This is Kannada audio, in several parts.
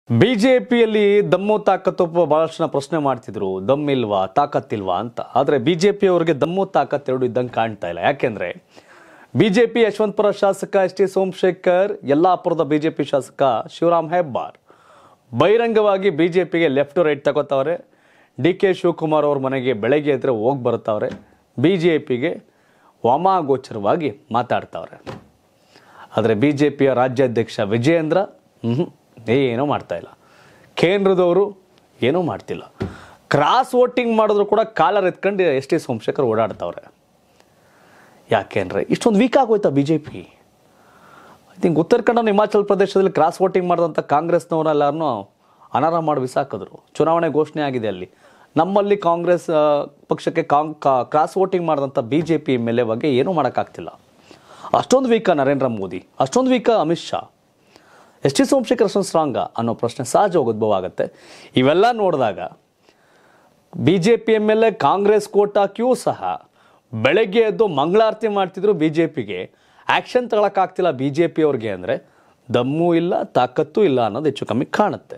ಬಿಜೆಪಿಯಲ್ಲಿ ದಮ್ಮು ತಾಕತ್ತು ಬಹಳಷ್ಟು ಜನ ಪ್ರಶ್ನೆ ಮಾಡ್ತಿದ್ರು ದಮ್ ಇಲ್ವಾ ತಾಕತ್ತಿಲ್ವಾ ಅಂತ ಆದರೆ ಬಿಜೆಪಿ ಅವರಿಗೆ ದಮ್ಮು ತಾಕತ್ ಎರಡು ಇದ್ದಂಗೆ ಕಾಣ್ತಾ ಇಲ್ಲ ಯಾಕೆಂದ್ರೆ ಬಿಜೆಪಿ ಯಶವಂತಪುರ ಶಾಸಕ ಎಸ್ ಟಿ ಸೋಮಶೇಖರ್ ಯಲ್ಲಾಪುರದ ಬಿಜೆಪಿ ಶಾಸಕ ಶಿವರಾಮ್ ಹೆಬ್ಬಾರ್ ಬಹಿರಂಗವಾಗಿ ಬಿಜೆಪಿಗೆ ಲೆಫ್ಟ್ ಟು ರೈಟ್ ತಗೋತಾವ್ರೆ ಡಿ ಕೆ ಶಿವಕುಮಾರ್ ಅವ್ರ ಮನೆಗೆ ಬೆಳಗ್ಗೆ ಎದ್ರೆ ಹೋಗಿ ಬರ್ತಾವ್ರೆ ಬಿಜೆಪಿಗೆ ವಾಮಾಗೋಚರವಾಗಿ ಮಾತಾಡ್ತಾವ್ರೆ ಆದರೆ ಬಿ ಜೆ ಪಿಯ ರಾಜ್ಯಾಧ್ಯಕ್ಷ ವಿಜಯೇಂದ್ರ ಹ್ಞೂ ಏನೂ ಮಾಡ್ತಾ ಇಲ್ಲ ಕೇಂದ್ರದವರು ಏನೂ ಮಾಡ್ತಿಲ್ಲ ಕ್ರಾಸ್ ವೋಟಿಂಗ್ ಮಾಡಿದ್ರು ಕೂಡ ಕಾಲರ್ ಎತ್ಕೊಂಡು ಎಸ್ ಟಿ ಸೋಮಶೇಖರ್ ಓಡಾಡ್ತಾವ್ರೆ ಯಾಕೆಂದ್ರೆ ಇಷ್ಟೊಂದು ವೀಕ್ ಆಗೋಯ್ತಾ B J P I think Uttara Kannada Himachal ಪ್ರದೇಶದಲ್ಲಿ ಕ್ರಾಸ್ ವೋಟಿಂಗ್ ಮಾಡಿದಂಥ ಕಾಂಗ್ರೆಸ್ನವರೆಲ್ಲರನ್ನೂ ಅನರ್ಹ ಮಾಡಿ ಬಿಸಾಕಿದ್ರು ಚುನಾವಣೆ ಘೋಷಣೆ ಆಗಿದೆ ಅಲ್ಲಿ ನಮ್ಮಲ್ಲಿ ಕಾಂಗ್ರೆಸ್ ಆ, ಪಕ್ಷಕ್ಕೆ ಕಾಂಗ್ ಕಾ- ಕ್ರಾಸ್ ವೋಟಿಂಗ್ ಮಾಡಿದಂಥ B J P M L A ಬಗ್ಗೆ ಏನೂ ಮಾಡೋಕ್ಕಾಗ್ತಿಲ್ಲ ಅಷ್ಟೊಂದು ವೀಕ ನರೇಂದ್ರ ಮೋದಿ ಅಷ್ಟೊಂದು ವೀಕ ಅಮಿತ್ ಶಾ ಎಸ್ ಟಿ ಸೋಮಶೇಖರ್ ಅಷ್ಟೊಂದು ಸ್ಟ್ರಾಂಗ ಅನ್ನೋ ಪ್ರಶ್ನೆ ಸಹಜವಾಗಿ ಉದ್ಭವ ಆಗುತ್ತೆ ಇವೆಲ್ಲ ನೋಡಿದಾಗ B J P M L A Congress coat ಹಾಕಿಯೂ ಸಹ ಬೆಳಗ್ಗೆ ಎದ್ದು ಮಂಗಳಾರತಿ ಮಾಡ್ತಿದ್ರು ಬಿ ಜೆ ಪಿಗೆ ಆ್ಯಕ್ಷನ್ ತಗೊಳಕ್ಕಾಗ್ತಿಲ್ಲ ಬಿ ಜೆ ಪಿ ಅವ್ರಿಗೆ ಅಂದರೆ ದಮ್ಮು ಇಲ್ಲ ತಾಕತ್ತು ಇಲ್ಲ ಅನ್ನೋದು ಹೆಚ್ಚು ಕಮ್ಮಿ ಕಾಣುತ್ತೆ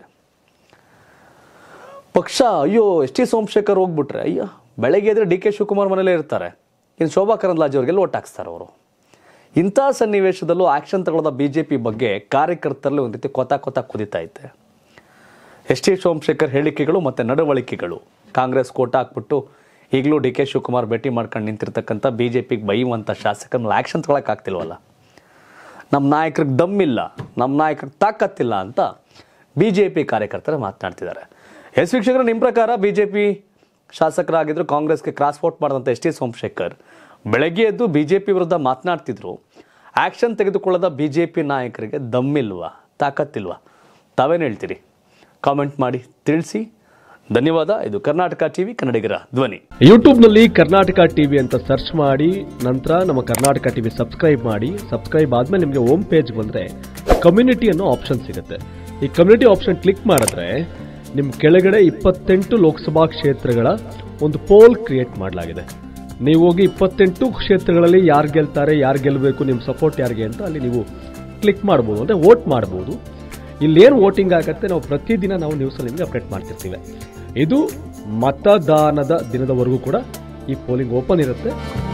ಪಕ್ಷ ಅಯ್ಯೋ ಎಸ್ ಟಿ ಸೋಮಶೇಖರ್ ಹೋಗ್ಬಿಟ್ರೆ ಅಯ್ಯೋ ಬೆಳಗ್ಗೆ ಎದ್ರೆ ಡಿ ಕೆ ಶಿವಕುಮಾರ್ ಮನೇಲೇ ಇರ್ತಾರೆ ಇನ್ನು ಶೋಭಾ ಕರಂದ್ಲಾಜೆ ಅವ್ರಿಗೆಲ್ಲ ಓಟ್ ಹಾಕ್ಸ್ತಾರೆ ಅವರು ಇಂಥ ಸನ್ನಿವೇಶದಲ್ಲೂ ಆ್ಯಕ್ಷನ್ ತಗೊಳ್ಳೋದ ಬಿ ಜೆ ಪಿ ಬಗ್ಗೆ ಕಾರ್ಯಕರ್ತರಲ್ಲಿ ಒಂದು ರೀತಿ ಕೊತ ಕೊತ ಕುದಿತಾ ಐತೆ ಎಸ್ ಟಿ ಸೋಮಶೇಖರ್ ಹೇಳಿಕೆಗಳು ಮತ್ತು ನಡವಳಿಕೆಗಳು ಕಾಂಗ್ರೆಸ್ ಕೋಟ ಹಾಕ್ಬಿಟ್ಟು ಈಗಲೂ ಡಿ ಕೆ ಶಿವಕುಮಾರ್ ಭೇಟಿ ಮಾಡ್ಕೊಂಡು ನಿಂತಿರ್ತಕ್ಕಂಥ ಬಿ ಜೆ ಪಿಗೆ ಬೈಯುವಂಥ ಶಾಸಕರನ್ನ ಆ್ಯಕ್ಷನ್ ತಗೊಳಕ್ಕಾಗ್ತಿಲ್ವಲ್ಲ ನಮ್ಮ ನಾಯಕರಿಗೆ ದಮ್ಮಿಲ್ಲ ನಮ್ಮ ನಾಯಕರಿಗೆ ತಾಕತ್ತಿಲ್ಲ ಅಂತ ಬಿ ಜೆ ಪಿ ಕಾರ್ಯಕರ್ತರು ಮಾತನಾಡ್ತಿದ್ದಾರೆ ಎಸ್ ವೀಕ್ಷಕರು ನಿಮ್ಮ ಪ್ರಕಾರ ಬಿ ಜೆ ಪಿ ಶಾಸಕರಾಗಿದ್ದರು ಕಾಂಗ್ರೆಸ್ಗೆ ಕ್ರಾಸ್ ವೋಟ್ ಮಾಡಿದಂಥ ಎಸ್ ಟಿ ಸೋಮಶೇಖರ್ ಬೆಳಗ್ಗೆ ಎದ್ದು ಬಿ ಜೆ ಪಿ ವಿರುದ್ಧ ಮಾತನಾಡ್ತಿದ್ರು ಆ್ಯಕ್ಷನ್ ತೆಗೆದುಕೊಳ್ಳದ ಬಿ ಜೆ ಪಿ ನಾಯಕರಿಗೆ ದಮ್ಮಿಲ್ವಾ ತಾಕತ್ತಿಲ್ವಾ ತಾವೇನು ಹೇಳ್ತೀರಿ ಕಾಮೆಂಟ್ ಮಾಡಿ ತಿಳಿಸಿ ಧನ್ಯವಾದ ಇದು ಕರ್ನಾಟಕ ಟಿವಿ ಕನ್ನಡಿಗರ ಧ್ವನಿ ಯೂಟ್ಯೂಬ್ನಲ್ಲಿ ಕರ್ನಾಟಕ ಟಿವಿ ಅಂತ ಸರ್ಚ್ ಮಾಡಿ ನಂತರ ನಮ್ಮ ಕರ್ನಾಟಕ ಟಿವಿ ಸಬ್ಸ್ಕ್ರೈಬ್ ಮಾಡಿ ಸಬ್ಸ್ಕ್ರೈಬ್ ಆದ್ಮೇಲೆ ನಿಮಗೆ ಹೋಮ್ ಪೇಜ್ ಬಂದರೆ ಕಮ್ಯುನಿಟಿ ಅನ್ನೋ ಆಪ್ಷನ್ ಸಿಗುತ್ತೆ ಈ ಕಮ್ಯುನಿಟಿ ಆಪ್ಷನ್ ಕ್ಲಿಕ್ ಮಾಡಿದ್ರೆ ನಿಮ್ಮ ಕೆಳಗಡೆ ಇಪ್ಪತ್ತೆಂಟು ಲೋಕಸಭಾ ಕ್ಷೇತ್ರಗಳ ಒಂದು ಪೋಲ್ ಕ್ರಿಯೇಟ್ ಮಾಡಲಾಗಿದೆ ನೀವು ಹೋಗಿ ಇಪ್ಪತ್ತೆಂಟು ಕ್ಷೇತ್ರಗಳಲ್ಲಿ ಯಾರು ಗೆಲ್ತಾರೆ ಯಾರು ಗೆಲ್ಲಬೇಕು ನಿಮ್ಮ ಸಪೋರ್ಟ್ ಯಾರಿಗೆ ಅಂತ ಅಲ್ಲಿ ನೀವು ಕ್ಲಿಕ್ ಮಾಡ್ಬೋದು ಅಂದರೆ ವೋಟ್ ಮಾಡ್ಬೋದು ಇಲ್ಲೇನು ವೋಟಿಂಗ್ ಆಗುತ್ತೆ ನಾವು ಪ್ರತಿದಿನ ನಾವು ನ್ಯೂಸಲ್ಲಿ ನಿಮಗೆ ಅಪ್ಡೇಟ್ ಮಾಡ್ತಿರ್ತೀವಿ ಇದು ಮತದಾನದ ದಿನದವರೆಗೂ ಕೂಡ ಈ ಪೋಲಿಂಗ್ ಓಪನ್ ಇರುತ್ತೆ